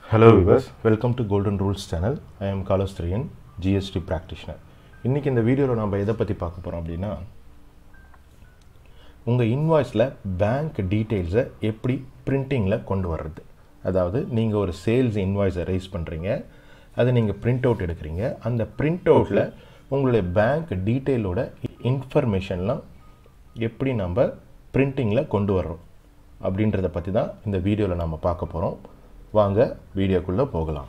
Hello viewers, welcome to Golden Rules channel. I am Carlos Trian, GST practitioner. இன்றைக்கி இந்த வீடியோவில் நம்ம எதை பற்றி பார்க்க போகிறோம் அப்படின்னா உங்கள் இன்வாய்ஸில் பேங்க் டீட்டெயில்ஸை எப்படி பிரிண்டிங்கில் கொண்டு வர்றது அதாவது நீங்கள் ஒரு சேல்ஸ் இன்வாய்ஸை ரைஸ் பண்ணுறீங்க அதை நீங்கள் பிரிண்ட் அவுட் எடுக்கிறீங்க அந்த பிரிண்ட் அவுட்டில் உங்களுடைய பேங்க் டீட்டெயிலோட இன்ஃபர்மேஷன்லாம் எப்படி நம்ம பிரிண்டிங்கில் கொண்டு வர்றோம் அப்படின்றத பற்றி தான் இந்த வீடியோவில் நம்ம பார்க்க போகிறோம் வாங்க வீடியோக்குள்ளே போகலாம்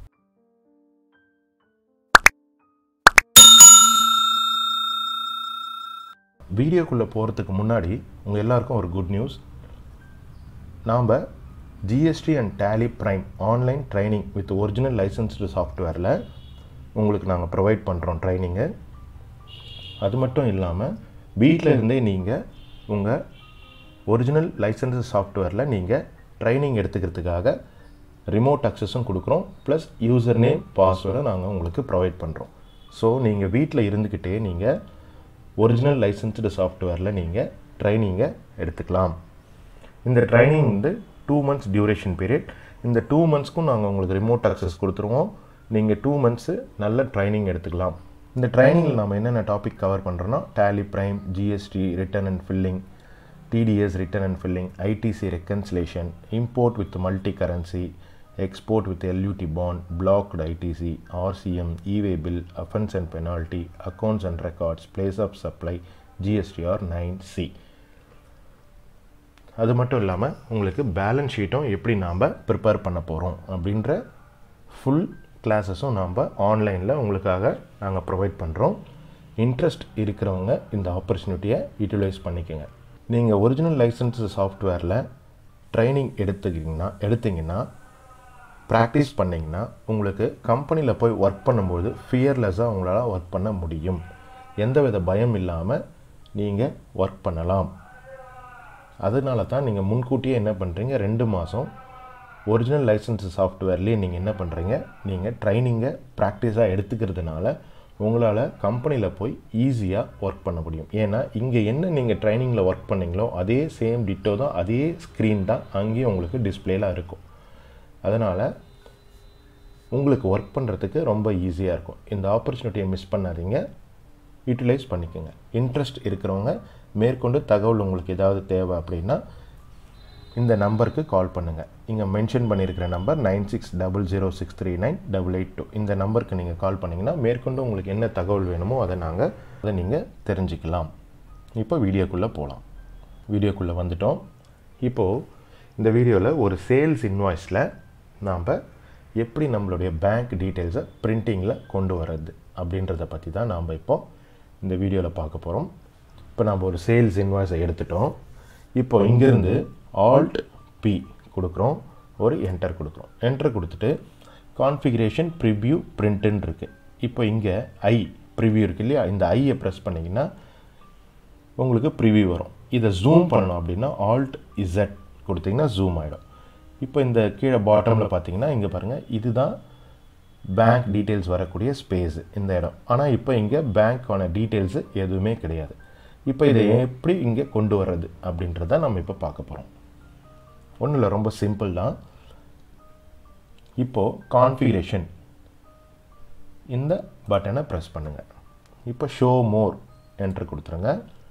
வீடியோக்குள்ளே போகிறதுக்கு முன்னாடி உங்கள் எல்லாருக்கும் ஒரு குட் நியூஸ் நாம் GST and Tally Prime online training with original licensed சாஃப்ட்வேரில் உங்களுக்கு நாங்கள் ப்ரொவைட் பண்ணுறோம் ட்ரைனிங்கு அது மட்டும் இல்லாமல் வீட்டில் இருந்தே நீங்கள் உங்கள் ஒரிஜினல் லைசன்ஸ் சாஃப்ட்வேரில் நீங்கள் ட்ரைனிங் எடுத்துக்கிறதுக்காக ரிமோட் அக்சஸும் கொடுக்குறோம் ப்ளஸ் யூசர் நேம் பாஸ்வேர்டை நாங்கள் உங்களுக்கு ப்ரொவைட் பண்ணுறோம் ஸோ நீங்கள் வீட்டில் இருந்துக்கிட்டே நீங்கள் ஒரிஜினல் லைசன்ஸ்டு சாஃப்ட்வேரில் நீங்கள் ட்ரைனிங்கை எடுத்துக்கலாம் இந்த ட்ரைனிங் வந்து டூ மந்த்ஸ் டியூரேஷன் பீரியட் இந்த டூ மந்த்ஸ்க்கும் நாங்கள் உங்களுக்கு ரிமோட் அக்சஸ் கொடுத்துருவோம் நீங்கள் டூ மந்த்ஸு நல்ல ட்ரைனிங் எடுத்துக்கலாம் இந்த ட்ரைனிங்கில் நம்ம என்னென்ன டாபிக் கவர் பண்ணுறோன்னா Tally Prime GST return and filing TDS return and filing ITC reconciliation import with multi currency export with LUT bond, blocked ITC, RCM, e-way bill, offense and penalty, accounts and records, place of supply, GSTR 9C. அது மட்டும் இல்லாமல் உங்களுக்கு balance ஷீட்டும் எப்படி நாம் prepare பண்ண போகிறோம் அப்படின்ற full கிளாஸஸும் நாம் ஆன்லைனில் உங்களுக்காக நாங்கள் ப்ரொவைட் பண்ணுறோம் இன்ட்ரெஸ்ட் இருக்கிறவங்க இந்த ஆப்பர்ச்சுனிட்டியை யூட்டிலைஸ் பண்ணிக்கோங்க நீங்கள் ஒரிஜினல் லைசன்ஸ் சாஃப்ட்வேரில் ட்ரைனிங் எடுத்துக்கிங்கன்னா எடுத்தீங்கன்னா ப்ராக்டிஸ் பண்ணிங்கன்னா உங்களுக்கு கம்பெனியில் போய் ஒர்க் பண்ணும்போது ஃபியர்லெஸ்ஸாக உங்களால் ஒர்க் பண்ண முடியும் எந்தவித பயம் இல்லாமல் நீங்கள் ஒர்க் பண்ணலாம் அதனால தான் நீங்கள் முன்கூட்டியே என்ன பண்ணுறீங்க ரெண்டு மாதம் ஒரிஜினல் லைசன்ஸ் சாஃப்ட்வேர்லேயே நீங்கள் என்ன பண்ணுறீங்க நீங்கள் ட்ரைனிங்கை ப்ராக்டிஸாக எடுத்துக்கிறதுனால உங்களால் கம்பெனியில் போய் ஈஸியாக ஒர்க் பண்ண முடியும் ஏன்னா இங்கே என்ன நீங்கள் ட்ரைனிங்கில் ஒர்க் பண்ணீங்களோ அதே சேம் டிட்டோ தான் அதே ஸ்க்ரீன் தான் அங்கேயும் உங்களுக்கு டிஸ்பிளேலாம் இருக்கும் அதனால் உங்களுக்கு ஒர்க் பண்ணுறதுக்கு ரொம்ப ஈஸியாக இருக்கும் இந்த ஆப்பர்ச்சுனிட்டியை மிஸ் பண்ணாதீங்க யூட்டிலைஸ் பண்ணிக்கோங்க இன்ட்ரெஸ்ட் இருக்கிறவங்க மேற்கொண்டு தகவல் உங்களுக்கு ஏதாவது தேவை அப்படின்னா இந்த நம்பருக்கு கால் பண்ணுங்கள் இங்கே மென்ஷன் பண்ணியிருக்கிற number nine six double zero six three nine double eight two இந்த நம்பருக்கு நீங்கள் கால் பண்ணிங்கன்னா மேற்கொண்டு உங்களுக்கு என்ன தகவல் வேணுமோ அதை நாங்கள் அதை நீங்கள் தெரிஞ்சுக்கலாம் இப்போ வீடியோக்குள்ளே போகலாம் வீடியோக்குள்ளே வந்துட்டோம் இப்போது இந்த வீடியோவில் ஒரு சேல்ஸ் இன்வாய்ஸில் நாம் எப்படி நம்மளுடைய பேங்க் டீட்டெயில்ஸை பிரிண்டிங்கில் கொண்டு வர்றது அப்படின்றத பற்றி தான் நாம் இப்போ இந்த வீடியோவில் பார்க்க போகிறோம் இப்போ நம்ம ஒரு சேல்ஸ் இன்வாய்ஸை எடுத்துட்டோம் இப்போ இங்கேருந்து ஆல்ட் பி கொடுக்குறோம் ஒரு என்டர் கொடுக்குறோம் என்டர் கொடுத்துட்டு கான்ஃபிகரேஷன் ப்ரிவ்யூ பிரிண்ட்டுன்னு இருக்குது இப்போ இங்கே ஐ ப்ரிவ்யூ இருக்குது இல்லையா இந்த ஐயை ப்ரெஸ் பண்ணிங்கன்னா உங்களுக்கு ப்ரிவ்யூ வரும் இதை ஜூம் பண்ணணும் அப்படின்னா ஆல்ட் இசட் கொடுத்தீங்கன்னா ஜூம் ஆகிடும் இப்போ இந்த கீழே பாட்டமில் பார்த்தீங்கன்னா இங்கே பாருங்கள் இதுதான் பேங்க் டீட்டெயில்ஸ் வரக்கூடிய ஸ்பேஸு இந்த இடம் ஆனால் இப்போ இங்கே பேங்க்கான டீட்டெயில்ஸு எதுவுமே கிடையாது இப்போ இதை எப்படி இங்கே கொண்டு வர்றது அப்படின்றத நம்ம இப்போ பார்க்க போகிறோம் ஒன்றும் இல்லை ரொம்ப சிம்பிள் தான் இப்போது கான்ஃபிகரேஷன் இந்த பட்டனை ப்ரெஸ் பண்ணுங்கள் இப்போ ஷோ மோர் என்ட்ரு கொடுத்துருங்க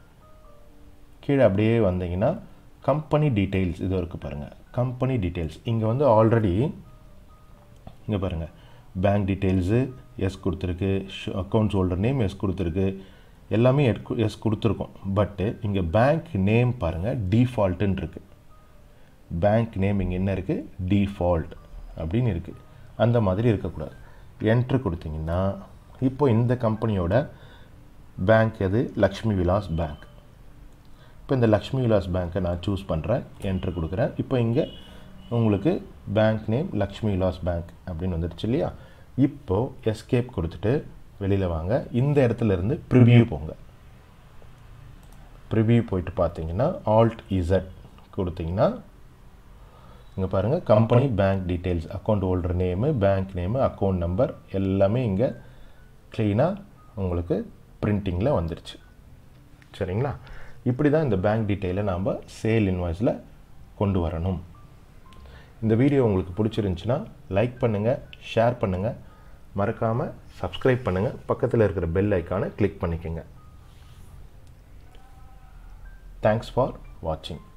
கீழே அப்படியே வந்தீங்கன்னா கம்பெனி டீட்டெயில்ஸ் இது இருக்குது பாருங்கள் கம்பெனி டீட்டெயில்ஸ் இங்கே வந்து ஆல்ரெடி இங்கே பாருங்கள் பேங்க் டீட்டெயில்ஸு எஸ் கொடுத்துருக்கு அக்கௌண்ட்ஸ் ஹோல்டர் நேம் எஸ் கொடுத்துருக்கு எல்லாமே எஸ் கொடுத்துருக்கோம் பட்டு இங்கே பேங்க் நேம் பாருங்கள் டிஃபால்ட்டுன்னு இருக்குது பேங்க் நேம் இங்கே என்ன இருக்குது டிஃபால்ட் அப்படின்னு இருக்குது அந்த மாதிரி இருக்கக்கூடாது என்ட்ரு கொடுத்தீங்கன்னா இப்போ இந்த கம்பெனியோட பேங்க் எது லக்ஷ்மி விலாஸ் பேங்க் இப்போ இந்த லக்ஷ்மி விலாஸ் பேங்க்கை நான் சூஸ் பண்ணுறேன் என்ட்ரு கொடுக்குறேன் இப்போ இங்கே உங்களுக்கு bank name Lakshmi Vilas bank அப்படின்னு வந்துடுச்சு இல்லையா இப்போது எஸ்கேப் கொடுத்துட்டு வெளியில் வாங்க இந்த இடத்துல இருந்து ப்ரிவியூ போங்க ப்ரிவியூ போயிட்டு பார்த்தீங்கன்னா ஆல்ட் இசட் கொடுத்தீங்கன்னா இங்கே பாருங்கள் company bank details account holder name bank name account number எல்லாமே இங்கே க்ளீனாக உங்களுக்கு பிரிண்டிங்கில் வந்துருச்சு சரிங்களா இப்படி தான் இந்த பேங்க் டீட்டெயிலை நாம் சேல் இன்வாய்ஸில் கொண்டு வரணும் இந்த வீடியோ உங்களுக்கு பிடிச்சிருந்துச்சுன்னா லைக் பண்ணுங்கள் ஷேர் பண்ணுங்கள் மறக்காமல் சப்ஸ்கிரைப் பண்ணுங்கள் பக்கத்தில் இருக்கிற பெல் ஐக்கானை கிளிக் பண்ணிக்கோங்க தேங்க்ஸ் ஃபார் வாட்சிங்